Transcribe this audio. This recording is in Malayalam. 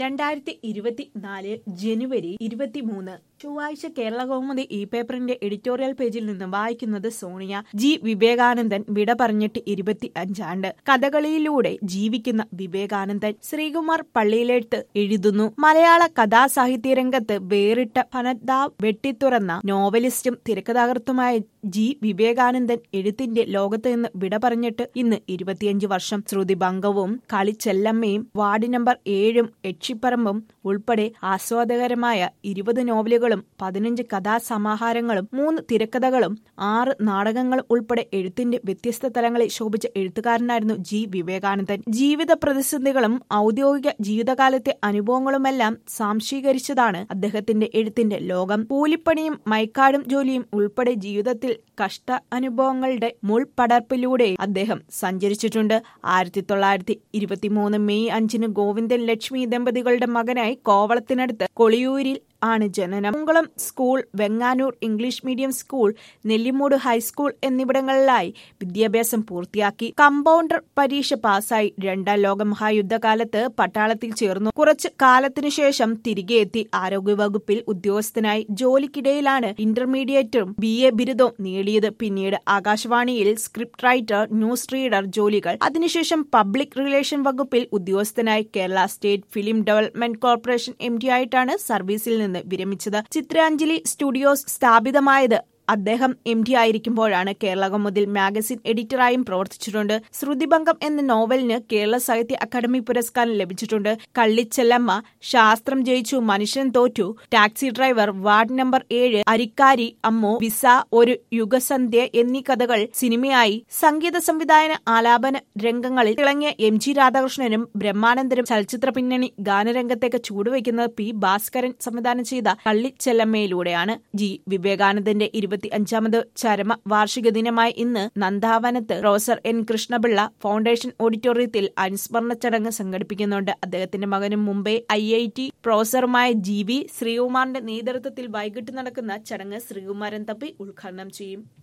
രണ്ടായിരത്തി ഇരുപത്തിനാല് ജനുവരി ഇരുപത്തിമൂന്ന് ചൊവ്വാഴ്ച കേരള കൗമുദി ഇ പേപ്പറിന്റെ എഡിറ്റോറിയൽ പേജിൽ നിന്ന് വായിക്കുന്നത് സോണിയ ജി വിവേകാനന്ദൻ വിട പറഞ്ഞിട്ട് ഇരുപത്തി അഞ്ചാണ്ട് കഥകളിയിലൂടെ ജീവിക്കുന്ന വിവേകാനന്ദൻ ശ്രീകുമാർ പള്ളിയിലെടുത്ത് എഴുതുന്നു മലയാള കഥാസാഹിത്യ രംഗത്ത് വേറിട്ട ഫനദാവ് വെട്ടിത്തുറന്ന നോവലിസ്റ്റും തിരക്കഥാകൃത്തുമായ ജി വിവേകാനന്ദൻ എഴുത്തിന്റെ ലോകത്ത് നിന്ന് വിട പറഞ്ഞിട്ട് ഇന്ന് ഇരുപത്തിയഞ്ച് വർഷം ശ്രുതിഭംഗവും കളിച്ചെല്ലമ്മയും വാർഡ് നമ്പർ ഏഴും എക്ഷിപ്പറമ്പും ഉൾപ്പെടെ ആസ്വാദകരമായ ഇരുപത് നോവലുകളും പതിനഞ്ച് കഥാസമാഹാരങ്ങളും മൂന്ന് തിരക്കഥകളും ആറ് നാടകങ്ങളും ഉൾപ്പെടെ എഴുത്തിന്റെ വ്യത്യസ്ത തലങ്ങളിൽ ശോഭിച്ച എഴുത്തുകാരനായിരുന്നു ജി വിവേകാനന്ദൻ ജീവിത പ്രതിസന്ധികളും ഔദ്യോഗിക ജീവിതകാലത്തെ അനുഭവങ്ങളുമെല്ലാം സാംശീകരിച്ചതാണ് അദ്ദേഹത്തിന്റെ എഴുത്തിന്റെ ലോകം കൂലിപ്പണിയും മൈക്കാടും ജോലിയും ഉൾപ്പെടെ ജീവിതത്തിൽ കഷ്ട അനുഭവങ്ങളുടെ മുൾപടർപ്പിലൂടെ അദ്ദേഹം സഞ്ചരിച്ചിട്ടുണ്ട് ആയിരത്തി തൊള്ളായിരത്തി ഇരുപത്തിമൂന്ന് മെയ് അഞ്ചിന് ഗോവിന്ദൻ ലക്ഷ്മി ദമ്പതികളുടെ മകനായി കോവളത്തിനടുത്ത് കൊളിയൂരിൽ ആണ് ജനനം Kunkalam school Venganoor English medium school Nellimoodu high school എന്നിവിടങ്ങളിലായി വിദ്യാഭ്യാസം പൂർത്തിയാക്കി കമ്പൗണ്ടർ പരീക്ഷ പാസ്സായി രണ്ടാം ലോക മഹായുദ്ധകാലത്ത് പട്ടാളത്തിൽ ചേർന്നു കുറച്ച് കാലത്തിനു ശേഷം തിരികെ എത്തി ആരോഗ്യവകുപ്പിൽ ഉദ്യോഗസ്ഥനായി ജോലിക്കിടയിലാണ് ഇന്റർമീഡിയറ്റും ബി എ ബിരുദവും നേടിയത് പിന്നീട് ആകാശവാണിയിൽ സ്ക്രിപ്റ്റ് റൈറ്റർ ന്യൂസ് റീഡർ ജോലികൾ അതിനുശേഷം പബ്ലിക് റിലേഷൻ വകുപ്പിൽ ഉദ്യോഗസ്ഥനായി Kerala state film development corporation M D ആയിട്ടാണ് സർവീസിൽ നിന്ന് വിരമിച്ചത് ചിത്രാഞ്ജലി സ്റ്റുഡിയോസ് സ്ഥാപിതമായത് അദ്ദേഹം എം ഡി ആയിരിക്കുമ്പോഴാണ് കേരള കൗമുദിൽ മാഗസിൻ എഡിറ്ററായും പ്രവർത്തിച്ചിട്ടുണ്ട് ശ്രുതിഭംഗം എന്ന നോവലിന് കേരള സാഹിത്യ അക്കാദമി പുരസ്കാരം ലഭിച്ചിട്ടുണ്ട് കള്ളിച്ചെല്ലമ്മ ശാസ്ത്രം ജയിച്ചു മനുഷ്യൻ തോറ്റു ടാക്സി ഡ്രൈവർ വാർഡ് നമ്പർ ഏഴ് അരിക്കാരി അമ്മു വിസ ഒരു യുഗസന്ധ്യ എന്നീ കഥകൾ സിനിമയായി സംഗീത സംവിധാന ആലാപന രംഗങ്ങളിൽ തിളങ്ങിയ എം ജി രാധാകൃഷ്ണനും ബ്രഹ്മാനന്ദനും ചലച്ചിത്ര പിന്നണി ഗാനരംഗത്തേക്ക് ചൂടുവയ്ക്കുന്നത് പി ഭാസ്കരൻ സംവിധാനം ചെയ്ത കള്ളിച്ചെല്ലമ്മയിലൂടെയാണ് ജി വിവേകാനന്ദന്റെ ഇരുപത്തി അഞ്ചാമത് ചരമ വാർഷിക ദിനമായ ഇന്ന് നന്ദാവനത്ത് പ്രൊഫസർ എൻ കൃഷ്ണപിള്ള ഫൗണ്ടേഷൻ ഓഡിറ്റോറിയത്തിൽ അനുസ്മരണ ചടങ്ങ് സംഘടിപ്പിക്കുന്നുണ്ട് അദ്ദേഹത്തിന്റെ മകനും മുംബൈ ഐ ഐ ടി പ്രൊഫസറുമായ ജി വി ശ്രീകുമാറിന്റെ നേതൃത്വത്തിൽ വൈകിട്ട് നടക്കുന്ന ചടങ്ങ് ശ്രീകുമാരൻ തപ്പി ഉദ്ഘാടനം ചെയ്യും